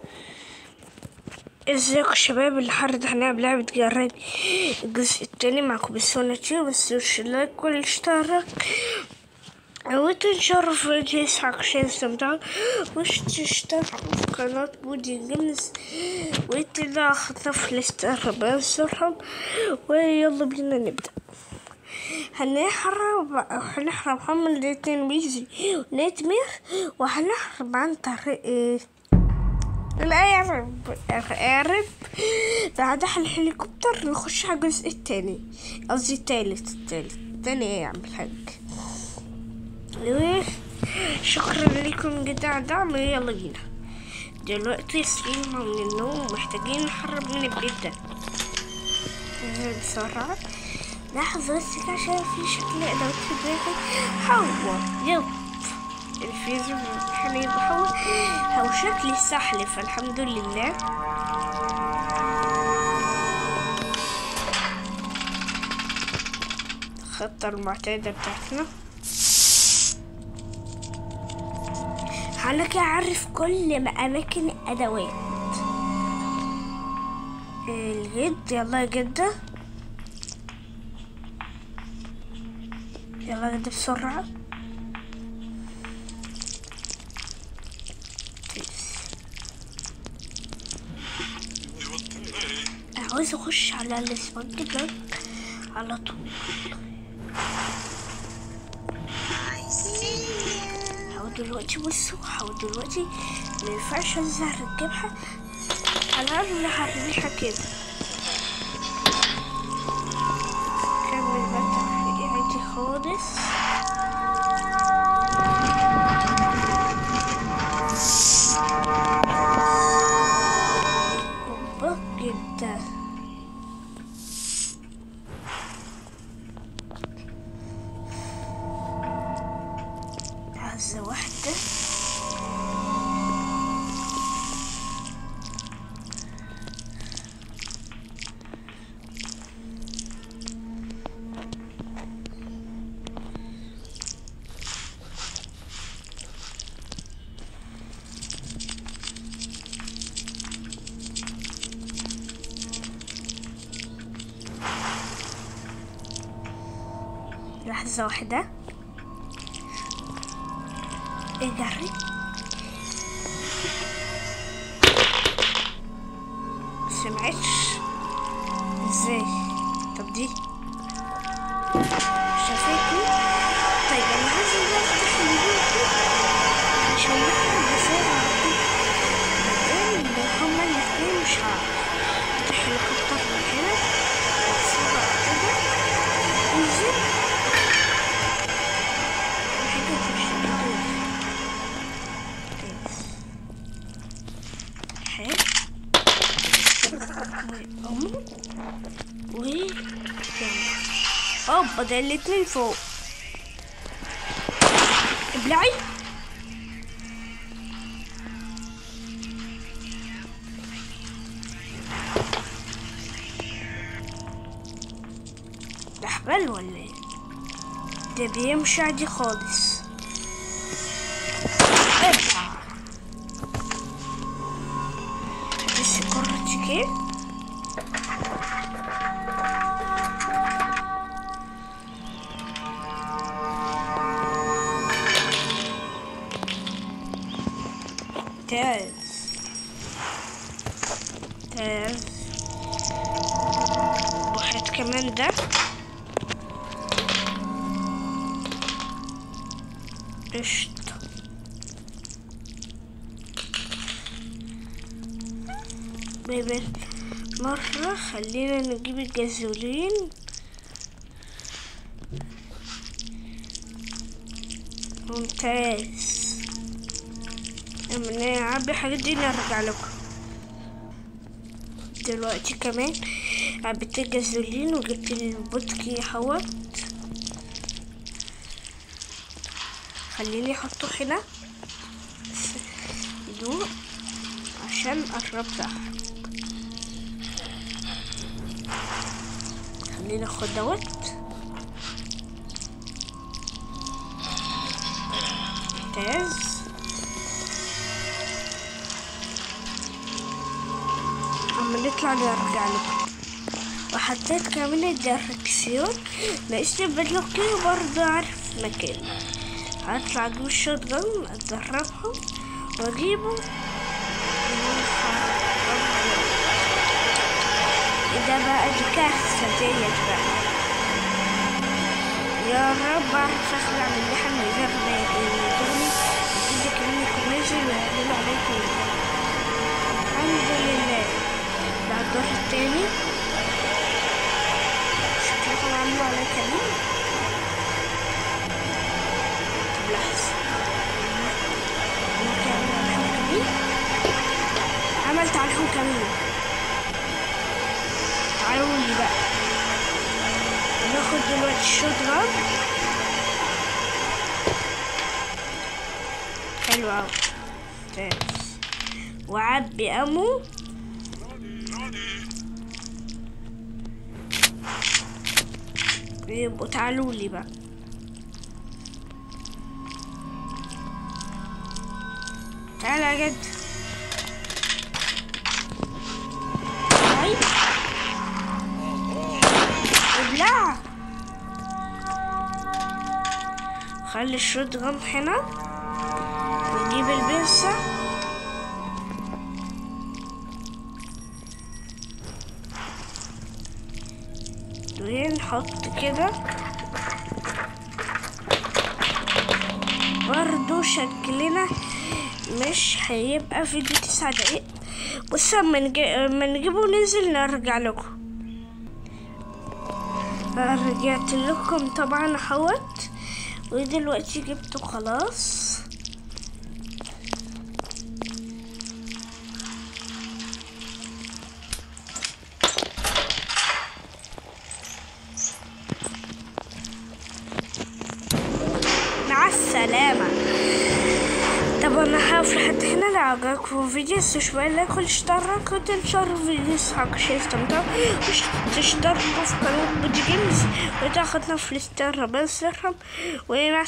ازيكم شباب النهارده هنلعب لعبة جرب الجزء التاني معكم بالسونة بس وش لايك والاشتراك وتنشرف في يسحق عشان تستمتعوا وش تشتركوا في قناة بودي جيمز وتلا خطف الاستار بنصرهم ويلا بينا نبدأ هنحرب هنحرب محمد الاتنين بيزي ونتمر وهنحرب عن طريق إيه القارب القارب بعدها الهليكوبتر نخش على الجزء التاني قصدي التالت التالت التاني ايه يا عم الحاج ايوه شكرا لكم جدا على الدعم يلا بينا دلوقتي صحينا من النوم محتاجين نحرب من البيت ده بسرعة لحظة بس كده عشان في شكل ادوات في دماغي حوا يلا الفيزو حاليا بحول هو شكلي سحل فالحمد لله الخطة المعتادة بتاعتنا هلك أعرف كل أماكن الأدوات الجد يلا يا جدة يلا يا جدة بسرعة عاوز اخش على السبونج ده على طول حاول دلوقتي بصوا حاول دلوقتي ما ينفعش ازهر الجبهة على الاقل هرميها كده كمل بقى التحقيق عادي خالص اوبا جدا عايزة واحدة لحظة واحدة اجري سمعتش ازاي طب دي شافتني طيب انا عايزة بقى افتح البيت عشان نحن بسرعة بعدين هما الاتنين مش هعرف افتح الهليكوبتر من هنا بسرعة كده انزل حاجة تمشي كده حلو وأم و هوبا ده الاتنين فوق ابلعي ده حبال ولا ايه ده بيمشي عادي خالص ابلع بس كرتي كده ممتاز ممتاز واحد كمان ده قشطة بيبل مرة خلينا نجيب الجازولين ممتاز لما نعبي الحاجات دي نرجع لكم دلوقتي كمان عبيت الجازولين وجبت البوتكي حوت خليني احطه هنا بس يدوق عشان قربت احرق خليني اخد دوت ممتاز ونطلع نرجع لكم وحطيت كمان الدركسيون ناقصني بلوكي وبرضه عارف مكانه هطلع اجيب الشوت جن اتدربهم واجيبه ده بقى دي كارثة ديت بقى يا رب اعرف اخلع من اللحم من غير ما يضرني وكده كمان يكون نازل ويعملوا عليه كده الحمد لله ده الدور التاني شكلهم عملوا عليه كمان طب لحظة ممكن اعمل عليهم كمان عملت عليهم كمان تعالوا لي بقى ناخد دلوقتي الشوت غاب حلو اوي ممتاز وعبي امو يبقوا تعالوا لي بقى تعال يا جد طيب ابلع خلي الشوت غم هنا نجيب البنسة ونحط كده برضو شكلنا مش هيبقى فيديو تسعة دقايق بص اما نجي- اما نجيبه وننزل نرجع لكم رجعت لكم طبعا اهوت ودلوقتي جبته خلاص مع السلامة طب انا هقف لحد هنا لو عجبكم الفيديو شوية لايك والاشتراك وتنشروا فيديو حق عشان تستمتعوا مش تشتركوا في قناة بودي جيمز وتاخدنا في الاستر ربنا يسرهم ومع